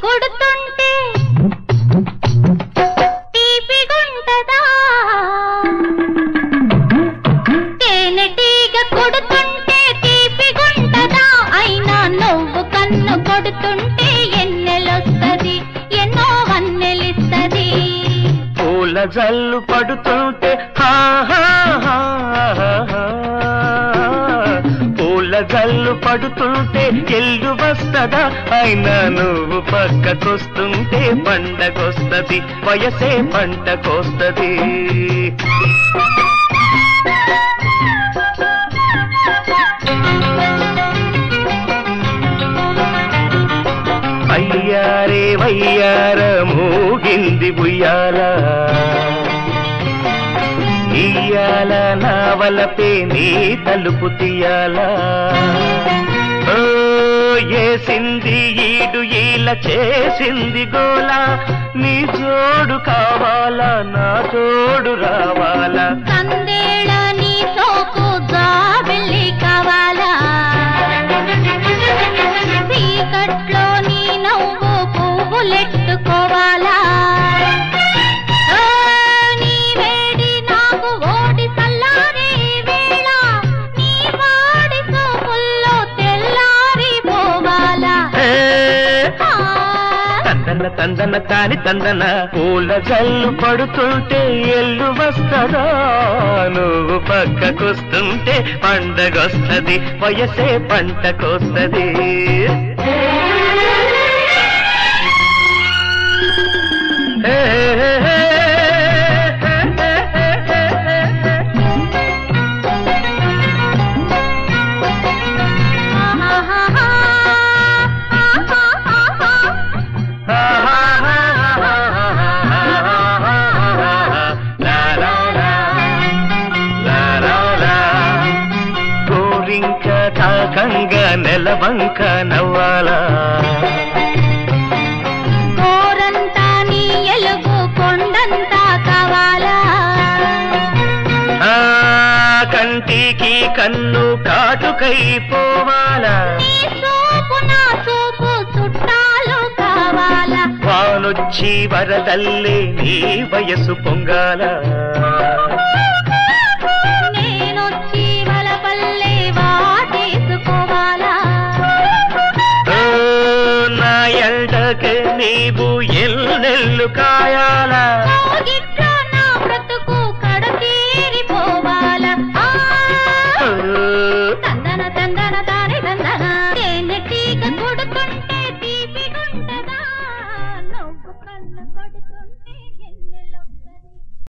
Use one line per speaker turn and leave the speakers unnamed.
కొడుతుంటే తీపిగుంటదా తేనెటీగ కొడుతుంటే తీపిగుంటదా అయినా నువ్వు కన్ను కొడుతుంటే ఎన్నెలొస్తది ఎన్నో వన్నెలిస్తది
పూల జల్లు పడుతుంటే హా హా హా హా హా. పూల జల్లు పడుతుంటే ఎల్లు వస్తదా అయినా నువ్వు పక్కకొస్తుంటే పండగొస్తది వయసే పంటకొస్తది అయ్యారే వయ్యార మూగింది బుయ్యాల ఇయ్యాల నావలపే నీ తలుపు తీయాల ఓ ఏసింది ఈడు ఈల చేసింది గోల నీ జోడు కావాలా నా జోడు రావాలా
కందేళ నీ సోకు జాబిల్లి కావాలా చీకట్లో నీ నవ్వు పువ్వులెట్టుకోవాలా ఓ, నీ వేడి నాకు ఓడి చల్లారే వేళ నీ వాడి సోపుల్లో తెల్లారి పోవాలా
ఏ,
ఆ,
తందన తందన తాని తందన పూల జల్లు పడుతుంటే ఎల్లు వస్తదా నువ్వు పక్కకొస్తుంటే పండగొస్తది వయసే పంటకొస్తది ఏ, ఏ, ఏ,
ఆహాహాహా, ఆహాహాహా.
గోరింక తాకంగా నెలవంక నవ్వాలా
కోరంతా నీ ఎలుగు కొండంతా కావాలా
ఆ కంటికి కన్ను కాటుకై పోవాలా
నీ సూపు నా సూపు చుట్టాలు కావాలా
వానొచ్చి వరదల్లే నీ వయసు పొంగాల
నేనొచ్చి వలపల్లే వాటేసుకోవాలా
ఓ, నా ఎల్డకే నీవు ఎల్లెల్లు కాయాలా
కోగిట్లో నా బ్రతుకు కడతీరిపోవాలా ఆ,
ఓ,
తందన తందన తాని తందన తేనెటీగ కొడుతుంటే తీపిగుంటదా నువ్వు కన్ను కొడుతుంటే ఎన్నెలొస్తది